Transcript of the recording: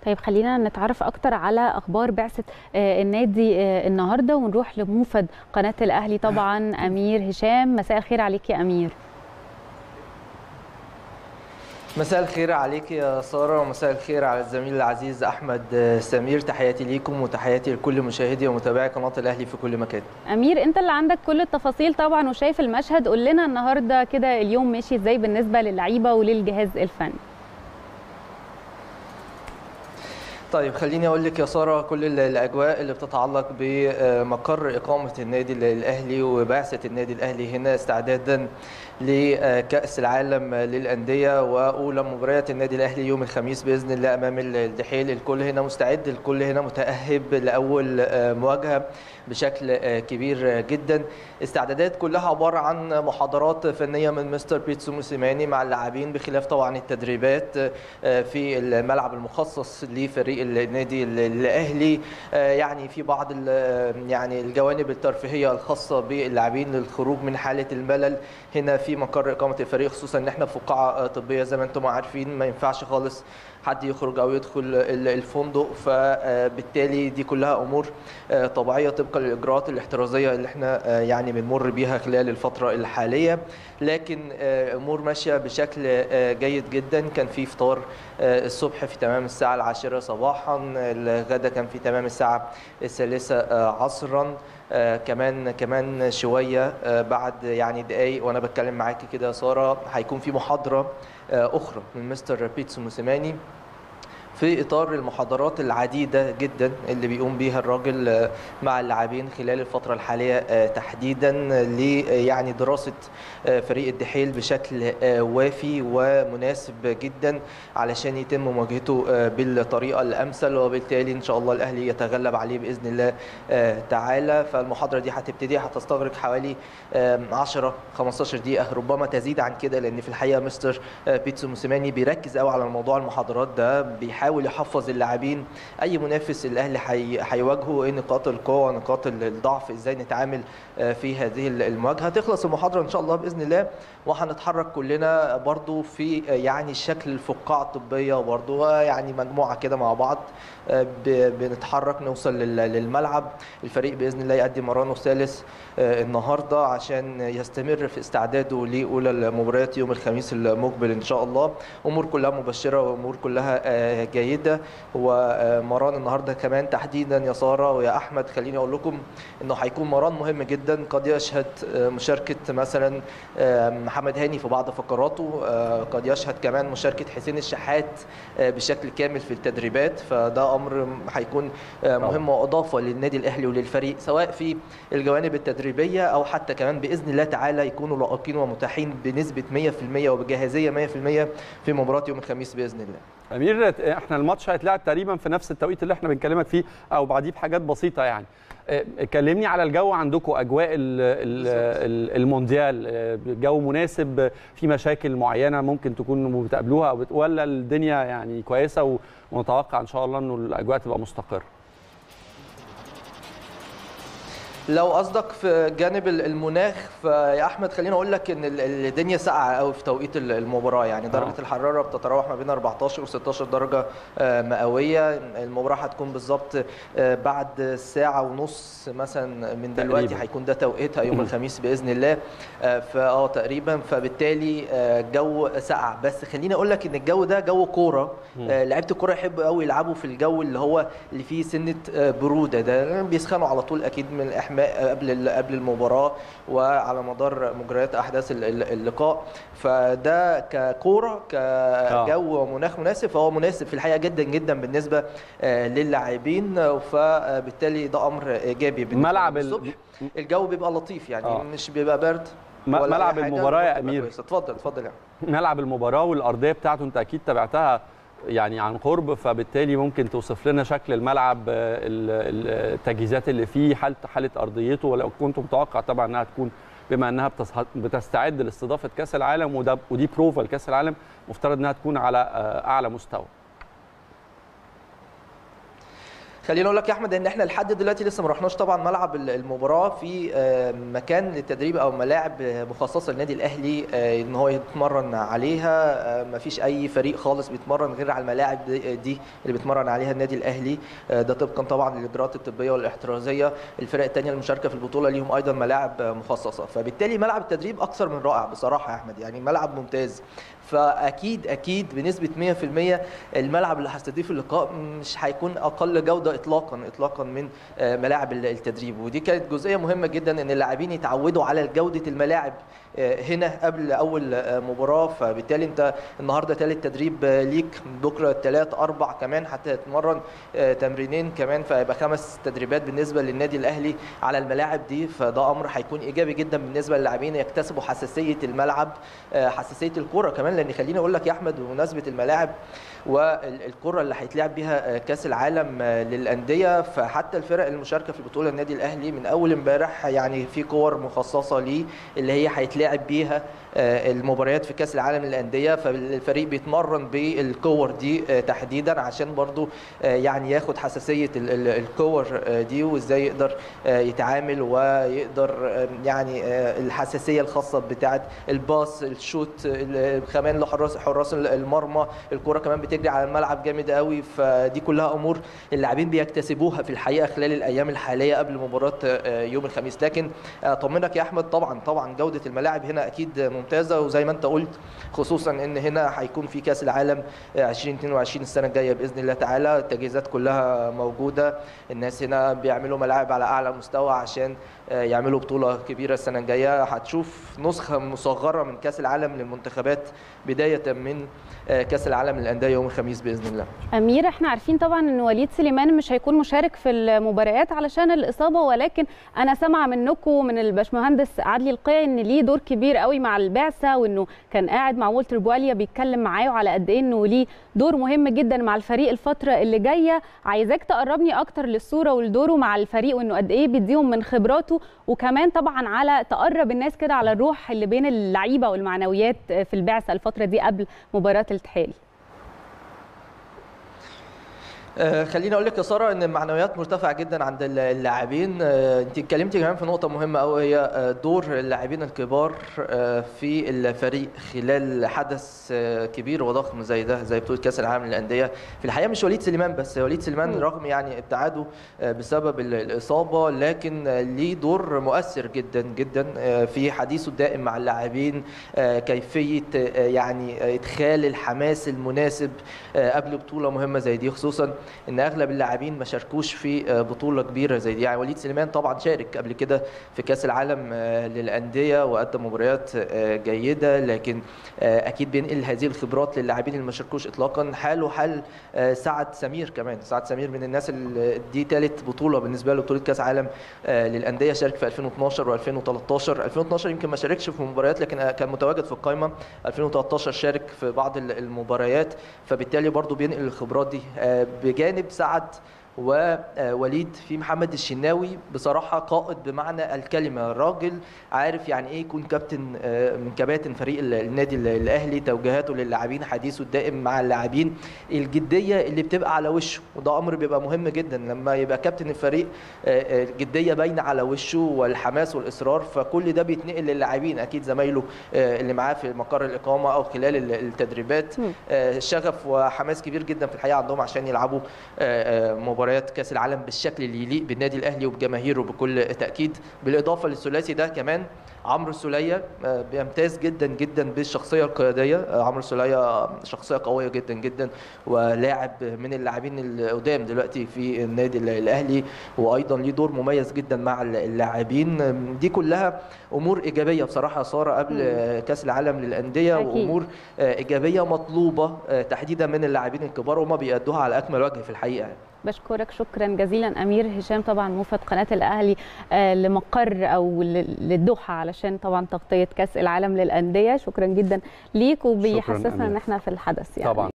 طيب خلينا نتعرف اكتر على اخبار بعثه النادي النهارده ونروح لموفد قناه الاهلي طبعا امير هشام مساء الخير عليك يا امير مساء الخير عليك يا ساره ومساء الخير على الزميل العزيز احمد سمير تحياتي ليكم وتحياتي لكل مشاهدي ومتابعي قناه الاهلي في كل مكان امير انت اللي عندك كل التفاصيل طبعا وشايف المشهد قول لنا النهارده كده اليوم ماشي ازاي بالنسبه للعيبه وللجهاز الفني طيب خليني اقول لك يا ساره كل الاجواء اللي بتتعلق بمقر اقامه النادي الاهلي وبعثه النادي الاهلي هنا استعدادا لكاس العالم للانديه واولى مباريات النادي الاهلي يوم الخميس باذن الله امام الدحيل الكل هنا مستعد الكل هنا متاهب لاول مواجهه بشكل كبير جدا استعدادات كلها عباره عن محاضرات فنيه من مستر بيتسو موسيماني مع اللاعبين بخلاف طبعا التدريبات في الملعب المخصص لفريق النادي الاهلي يعني في بعض يعني الجوانب الترفيهيه الخاصه باللاعبين للخروج من حاله الملل هنا في مقر اقامه الفريق خصوصا ان احنا في قاعه طبيه زي ما انتم عارفين ما ينفعش خالص حد يخرج او يدخل الفندق فبالتالي دي كلها امور طبيعيه طبقا للاجراءات الاحترازيه اللي احنا يعني بنمر بيها خلال الفتره الحاليه لكن امور ماشيه بشكل جيد جدا كان في فطار الصبح في تمام الساعه العاشره صباحا الغدا كان في تمام الساعه الثالثه عصرا آه كمان كمان شويه آه بعد يعني دقايق وانا بتكلم معاكي كده يا ساره هيكون في محاضره آه اخرى من مستر بيتسو موسيماني في اطار المحاضرات العديده جدا اللي بيقوم بيها الراجل مع اللاعبين خلال الفتره الحاليه تحديدا ل يعني دراسه فريق الدحيل بشكل وافي ومناسب جدا علشان يتم مواجهته بالطريقه الامثل وبالتالي ان شاء الله الاهلي يتغلب عليه باذن الله تعالى فالمحاضره دي هتبتدي هتستغرق حوالي 10 15 دقيقه ربما تزيد عن كده لان في الحقيقه مستر بيتسو موسيماني بيركز قوي على موضوع المحاضرات ده بيحاول بيحاول يحفظ اللاعبين اي منافس الاهلي هيواجهه ايه نقاط القوه نقاط الضعف ازاي نتعامل في هذه المواجهه تخلص المحاضره ان شاء الله باذن الله وهنتحرك كلنا برضو في يعني شكل الفقاعه الطبيه برضو يعني مجموعه كده مع بعض بنتحرك نوصل للملعب الفريق باذن الله يقدم مرانه الثالث النهارده عشان يستمر في استعداده لاولى المباريات يوم الخميس المقبل ان شاء الله امور كلها مبشره وامور كلها جيده ومران النهارده كمان تحديدا يا ساره ويا احمد خليني اقول لكم انه هيكون مران مهم جدا قد يشهد مشاركه مثلا محمد هاني في بعض فقراته قد يشهد كمان مشاركه حسين الشحات بشكل كامل في التدريبات فده امر هيكون مهم واضافه للنادي الاهلي وللفريق سواء في الجوانب التدريبيه او حتى كمان باذن الله تعالى يكونوا لائقين ومتاحين بنسبه 100% وبجاهزيه 100% في مباراه يوم الخميس باذن الله امير احنا الماتش هيتلعب تقريبا في نفس التوقيت اللي احنا بنكلمك فيه او بعديه بحاجات بسيطه يعني كلمني على الجو عندكم اجواء المونديال جو مناسب في مشاكل معينه ممكن تكونوا بتقابلوها ولا الدنيا يعني كويسه ونتوقع ان شاء الله انه الاجواء تبقى مستقره لو قصدك في جانب المناخ فيا احمد خليني اقول لك ان الدنيا ساقعه قوي في توقيت المباراه يعني درجه آه. الحراره بتتراوح ما بين 14 و 16 درجه مئويه المباراه هتكون بالظبط بعد ساعه ونص مثلا من دلوقتي هيكون ده توقيتها يوم الخميس باذن الله فاه تقريبا فبالتالي جو ساقع بس خليني اقول لك ان الجو ده جو كوره لعيبه الكوره يحبوا قوي يلعبوا في الجو اللي هو اللي فيه سنه بروده ده بيسخنوا على طول اكيد من الاحماء قبل قبل المباراه وعلى مدار مجريات احداث اللقاء فده ككوره كجو ومناخ مناسب فهو مناسب في الحقيقه جدا جدا بالنسبه للاعبين فبالتالي ده امر ايجابي بالنسبه ملعب الصبح الجو بيبقى لطيف يعني آه. مش بيبقى برد ملعب المباراه يا امير اتفضل اتفضل يعني ملعب المباراه والارضيه بتاعته انت اكيد تابعتها يعني عن قرب فبالتالي ممكن توصف لنا شكل الملعب التجهيزات اللي فيه حاله حاله ارضيته ولو كنت متوقع طبعا انها تكون بما انها بتستعد لاستضافه كاس العالم وده ودي بروفا لكاس العالم مفترض انها تكون على اعلى مستوى خليني اقول لك يا احمد ان احنا لحد دلوقتي لسه ما رحناش طبعا ملعب المباراه في مكان للتدريب او ملاعب مخصصه للنادي الاهلي ان هو يتمرن عليها ما فيش اي فريق خالص بيتمرن غير على الملاعب دي اللي بيتمرن عليها النادي الاهلي ده طبقا طبعا للاجراءات الطبيه والاحترازيه الفرق الثانيه المشاركه في البطوله ليهم ايضا ملاعب مخصصه فبالتالي ملعب التدريب اكثر من رائع بصراحه يا احمد يعني ملعب ممتاز فاكيد اكيد بنسبه 100% الملعب اللي هيستضيف اللقاء مش هيكون اقل جوده اطلاقا اطلاقا من ملاعب التدريب ودي كانت جزئيه مهمه جدا ان اللاعبين يتعودوا على جوده الملاعب هنا قبل اول مباراه فبالتالي انت النهارده ثالث تدريب ليك بكره ثلاث اربع كمان حتى تتمرن تمرينين كمان فيبقى خمس تدريبات بالنسبه للنادي الاهلي على الملاعب دي فده امر هيكون ايجابي جدا بالنسبه للاعبين يكتسبوا حساسيه الملعب حساسيه الكره كمان لان خليني اقول لك يا احمد بمناسبه الملاعب والكره اللي هيتلعب بيها كاس العالم للانديه فحتى الفرق المشاركه في البطوله النادي الاهلي من اول امبارح يعني في كور مخصصه ليه اللي هي هيتلعب بيها المباريات في كاس العالم للانديه فالفريق بيتمرن بالكور دي تحديدا عشان برضو يعني ياخد حساسيه الكور دي وازاي يقدر يتعامل ويقدر يعني الحساسيه الخاصه بتاعه الباص الشوت كمان لحراس حراس المرمى الكره كمان بتجري على الملعب جامد قوي فدي كلها امور اللاعبين بيكتسبوها في الحقيقه خلال الايام الحاليه قبل مباراه يوم الخميس لكن اطمنك يا احمد طبعا طبعا جوده الملاعب هنا اكيد ممتازه وزي ما انت قلت خصوصا ان هنا هيكون في كاس العالم 2022 السنه الجايه باذن الله تعالى التجهيزات كلها موجوده الناس هنا بيعملوا ملاعب على اعلى مستوى عشان يعملوا بطوله كبيره السنه الجايه هتشوف نسخه مصغره من كاس العالم للمنتخبات بدايه من كاس العالم للانديه يوم الخميس باذن الله. امير احنا عارفين طبعا ان وليد سليمان مش هيكون مشارك في المباريات علشان الاصابه ولكن انا سامعه منكم من الباشمهندس عدلي القيعي ان ليه دور كبير قوي مع البعثه وانه كان قاعد مع والتر بواليا بيتكلم معاه على قد ايه انه ليه دور مهم جدا مع الفريق الفتره اللي جايه عايزاك تقربني اكتر للصوره ولدوره مع الفريق وانه قد ايه بيديهم من خبراته وكمان طبعا على تقرب الناس كده على الروح اللي بين اللعيبه والمعنويات في البعثه الفتره دي قبل مباراه الاتحاد آه خليني اقول لك يا ساره ان المعنويات مرتفعه جدا عند اللاعبين آه انت اتكلمتي كمان في نقطه مهمه قوي هي آه دور اللاعبين الكبار في الفريق خلال حدث كبير وضخم زي ده زي بطوله كاس العالم للانديه في الحقيقه مش وليد سليمان بس وليد سليمان م. رغم يعني ابتعاده بسبب الاصابه لكن ليه دور مؤثر جدا جدا في حديثه الدائم مع اللاعبين كيفيه يعني ادخال الحماس المناسب قبل بطوله مهمه زي دي خصوصا ان اغلب اللاعبين ما شاركوش في بطوله كبيره زي دي يعني وليد سليمان طبعا شارك قبل كده في كاس العالم للانديه وقدم مباريات جيده لكن اكيد بينقل هذه الخبرات للاعبين اللي ما شاركوش اطلاقا حاله حال سعد سمير كمان سعد سمير من الناس اللي دي ثالث بطوله بالنسبه له بطوله كاس عالم للانديه شارك في 2012 و2013 2012 يمكن ما شاركش في مباريات لكن كان متواجد في القائمه 2013 شارك في بعض المباريات فبالتالي برضه بينقل الخبرات دي بجانب سعد ووليد في محمد الشناوي بصراحة قائد بمعنى الكلمة راجل عارف يعني ايه يكون كابتن من كباتن فريق النادي الاهلي توجيهاته للاعبين حديثه الدائم مع اللاعبين الجدية اللي بتبقى على وشه وده امر بيبقى مهم جدا لما يبقى كابتن الفريق الجدية باينة على وشه والحماس والاصرار فكل ده بيتنقل للاعبين اكيد زمايله اللي معاه في مقر الاقامة او خلال التدريبات شغف وحماس كبير جدا في الحقيقة عندهم عشان يلعبوا مباراة مباريات كاس العالم بالشكل اللي يليق بالنادي الاهلي وبجماهيره بكل تاكيد بالاضافه للثلاثي ده كمان عمرو السوليه بيمتاز جدا جدا بالشخصيه القياديه عمرو السوليه شخصيه قويه جدا جدا ولاعب من اللاعبين القدام دلوقتي في النادي الاهلي وايضا ليه دور مميز جدا مع اللاعبين دي كلها امور ايجابيه بصراحه ساره قبل م. كاس العالم للانديه أكيد. وامور ايجابيه مطلوبه تحديدا من اللاعبين الكبار وما بيأدوها على اكمل وجه في الحقيقه بشكرك شكرا جزيلا امير هشام طبعا موفد قناه الاهلي لمقر او للدوحه علشان طبعا تغطيه كاس العالم للانديه شكرا جدا ليك وبيحسسنا ان احنا في الحدث يعني طبعا